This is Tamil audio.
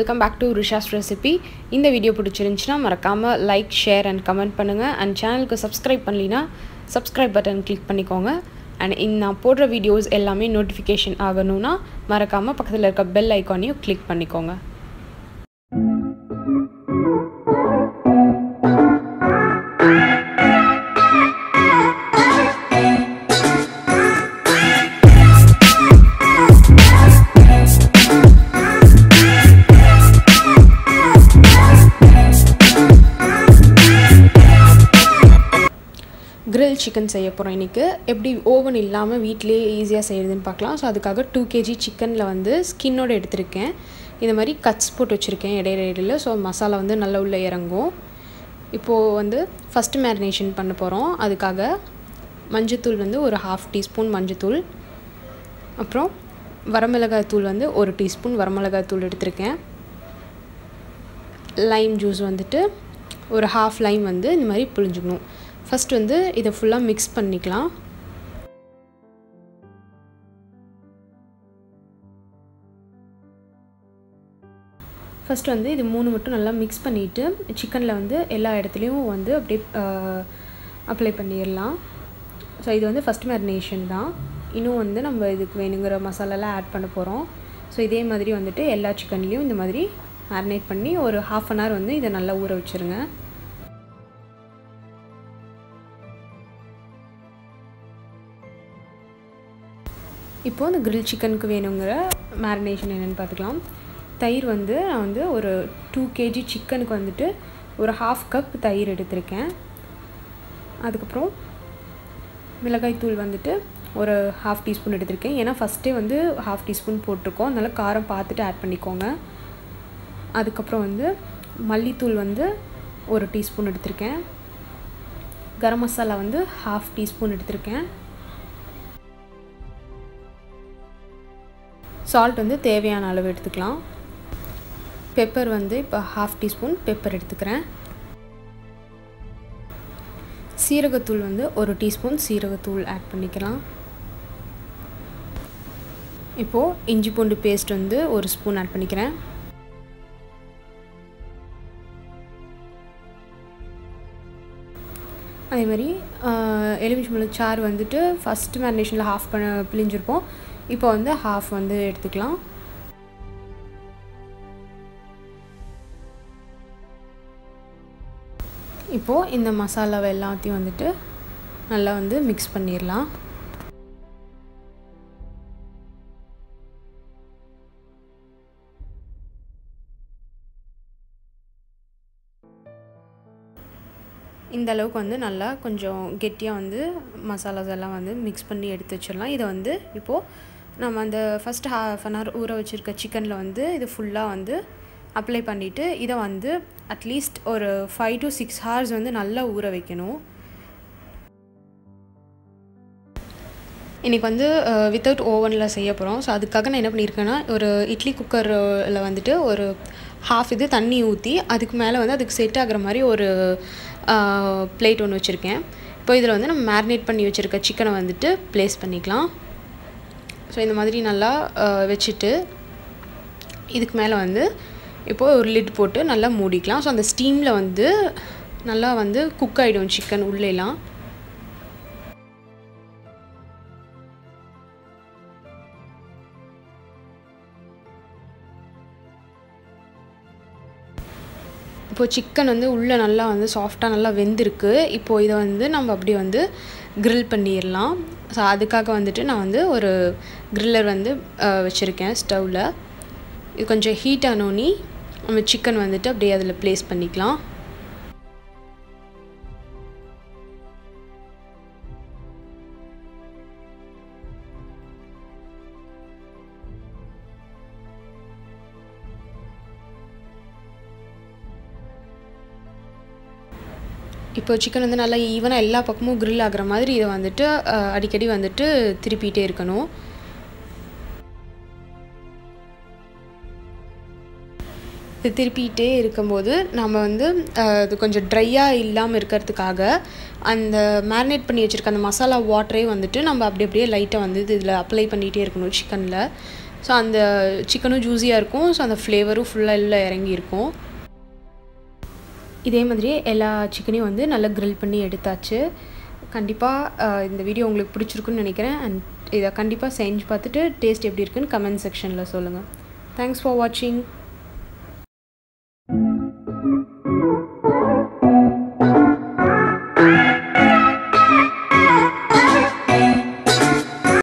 welcome back to Risha's recipe இந்த வீடியோ பிடிச்சிருந்துச்சுன்னா மறக்காமல் லைக் ஷேர் அண்ட் கமெண்ட் பண்ணுங்கள் அண்ட் சேனலுக்கு சப்ஸ்கிரைப் பண்ணலினா சப்ஸ்கிரைப் பட்டன் கிளிக் பண்ணிக்கோங்க அண்ட் இந்த நான் போடுற வீடியோஸ் எல்லாமே நோட்டிஃபிகேஷன் ஆகணும்னா மறக்காமல் பக்கத்தில் இருக்க பெல் ஐக்கானையும் கிளிக் பண்ணிக்கோங்க கிரில் சிக்கன் செய்ய போகிறோம் இன்றைக்கி எப்படி ஓவன் இல்லாமல் வீட்டிலேயே ஈஸியாக செய்கிறதுன்னு பார்க்கலாம் ஸோ அதுக்காக டூ கேஜி சிக்கனில் வந்து ஸ்கின்னோடு எடுத்திருக்கேன் இந்த மாதிரி கட்ஸ் போட்டு வச்சுருக்கேன் இடையில இடையில ஸோ மசாலா வந்து நல்லா உள்ளே இறங்கும் இப்போது வந்து ஃபஸ்ட்டு மேரினேஷன் பண்ண போகிறோம் அதுக்காக மஞ்சத்தூள் வந்து ஒரு ஹாஃப் டீஸ்பூன் மஞ்சத்தூள் அப்புறம் வரமிளகாய் தூள் வந்து ஒரு டீஸ்பூன் வரமிளகாய் தூள் எடுத்திருக்கேன் லைம் ஜூஸ் வந்துட்டு ஒரு ஹாஃப் லைம் வந்து இந்த மாதிரி புழிஞ்சுக்கணும் ஃபஸ்ட் வந்து இதை ஃபுல்லாக மிக்ஸ் பண்ணிக்கலாம் ஃபஸ்ட் வந்து இது மூணு மட்டும் நல்லா மிக்ஸ் பண்ணிவிட்டு சிக்கனில் வந்து எல்லா இடத்துலையும் வந்து அப்படியே அப்ளை பண்ணிடலாம் ஸோ இது வந்து ஃபஸ்ட் மேரினேஷன் தான் இன்னும் வந்து நம்ம இதுக்கு வேணுங்கிற மசாலாலாம் ஆட் பண்ண போகிறோம் ஸோ இதே மாதிரி வந்துட்டு எல்லா சிக்கன்லேயும் இந்த மாதிரி மேரினேட் பண்ணி ஒரு ஹாஃப் அன் ஹவர் வந்து இதை நல்லா ஊற வச்சுருங்க இப்போது இந்த கிரில் சிக்கனுக்கு வேணுங்கிற மேரினேஷன் என்னென்னு பார்த்துக்கலாம் தயிர் வந்து நான் வந்து ஒரு டூ கேஜி சிக்கனுக்கு வந்துட்டு ஒரு ஹாஃப் கப் தயிர் எடுத்திருக்கேன் அதுக்கப்புறம் மிளகாய்த்தூள் வந்துட்டு ஒரு ஹாஃப் டீஸ்பூன் எடுத்திருக்கேன் ஏன்னா ஃபஸ்ட்டே வந்து ஹாஃப் டீஸ்பூன் போட்டிருக்கோம் அதனால் காரம் பார்த்துட்டு ஆட் பண்ணிக்கோங்க அதுக்கப்புறம் வந்து மல்லித்தூள் வந்து ஒரு டீஸ்பூன் எடுத்திருக்கேன் கரம் மசாலா வந்து ஹாஃப் டீஸ்பூன் எடுத்திருக்கேன் சால்ட் வந்து தேவையான அளவு எடுத்துக்கலாம் பெப்பர் வந்து இப்போ ஹாஃப் டீஸ்பூன் பெப்பர் எடுத்துக்கிறேன் சீரகத்தூள் வந்து ஒரு டீஸ்பூன் சீரகத்தூள் ஆட் பண்ணிக்கலாம் இப்போது இஞ்சி பூண்டு பேஸ்ட் வந்து ஒரு ஸ்பூன் ஆட் பண்ணிக்கிறேன் அதே மாதிரி எலுமிச்சம்பழம் சாறு வந்துட்டு ஃபஸ்ட் மேரினேஷனில் ஹாஃப் பண்ண பிழிஞ்சிருப்போம் இப்போ வந்து ஹாஃப் வந்து எடுத்துக்கலாம் இப்போது இந்த மசாலாவை எல்லாத்தையும் வந்துட்டு நல்லா வந்து மிக்ஸ் பண்ணிடலாம் இந்த அளவுக்கு வந்து நல்லா கொஞ்சம் கெட்டியாக வந்து மசாலாஸ் எல்லாம் வந்து மிக்ஸ் பண்ணி எடுத்து வச்சிடலாம் இதை வந்து இப்போது நம்ம அந்த ஃபஸ்ட் ஹாஃப் அன் ஹவர் ஊற வச்சுருக்க சிக்கனில் வந்து இது ஃபுல்லாக வந்து அப்ளை பண்ணிவிட்டு இதை வந்து அட்லீஸ்ட் ஒரு ஃபைவ் டு சிக்ஸ் ஹவர்ஸ் வந்து நல்லா ஊற வைக்கணும் இன்றைக்கி வந்து வித்தவுட் ஓவனில் செய்ய போகிறோம் ஸோ அதுக்காக நான் என்ன பண்ணியிருக்கேன்னா ஒரு இட்லி குக்கரில் வந்துட்டு ஒரு ஹாஃப் இது தண்ணி ஊற்றி அதுக்கு மேலே வந்து அதுக்கு செட் ஆகிற மாதிரி ஒரு பிளேட் ஒன்று வச்சுருக்கேன் இப்போ இதில் வந்து நம்ம மேரினேட் பண்ணி வச்சுருக்க சிக்கனை வந்துட்டு ப்ளேஸ் பண்ணிக்கலாம் ஸோ இந்த மாதிரி நல்லா வச்சுட்டு இதுக்கு மேலே வந்து இப்போது ஒரு லிட் போட்டு நல்லா மூடிக்கலாம் ஸோ அந்த ஸ்டீமில் வந்து நல்லா வந்து குக் ஆகிடும் சிக்கன் உள்ளேலாம் இப்போது சிக்கன் வந்து உள்ளே நல்லா வந்து சாஃப்டாக நல்லா வெந்திருக்கு இப்போது இதை வந்து நம்ம அப்படி வந்து க்ரில் பண்ணிடலாம் ஸோ அதுக்காக வந்துட்டு நான் வந்து ஒரு க்ரில்லர் வந்து வச்சுருக்கேன் ஸ்டவ்வில் இது கொஞ்சம் ஹீட் ஆனோனி நம்ம சிக்கன் வந்துட்டு அப்படியே அதில் ப்ளேஸ் பண்ணிக்கலாம் இப்போ சிக்கன் வந்து நல்லா ஈவனாக எல்லா பக்கமும் க்ரில் ஆகிற மாதிரி இதை வந்துட்டு அடிக்கடி வந்துட்டு திருப்பிகிட்டே இருக்கணும் இது திருப்பிகிட்டே இருக்கும்போது நம்ம வந்து அது கொஞ்சம் ட்ரையாக இல்லாமல் இருக்கிறதுக்காக அந்த மேரினேட் பண்ணி வச்சுருக்க அந்த மசாலா வாட்டரே வந்துட்டு நம்ம அப்படி அப்படியே லைட்டாக வந்து இதில் அப்ளை பண்ணிகிட்டே இருக்கணும் சிக்கனில் ஸோ அந்த சிக்கனும் ஜூஸியாக இருக்கும் ஸோ அந்த ஃப்ளேவரும் ஃபுல்லாக எல்லாம் இறங்கியிருக்கும் இதே மாதிரி எல்லா சிக்கனையும் வந்து நல்லா க்ரில் பண்ணி எடுத்தாச்சு கண்டிப்பாக இந்த வீடியோ உங்களுக்கு பிடிச்சிருக்குன்னு நினைக்கிறேன் அண்ட் இதை கண்டிப்பாக செஞ்சு பார்த்துட்டு டேஸ்ட் எப்படி இருக்குன்னு கமெண்ட் செக்ஷனில் சொல்லுங்கள் தேங்க்ஸ் ஃபார் வாட்சிங்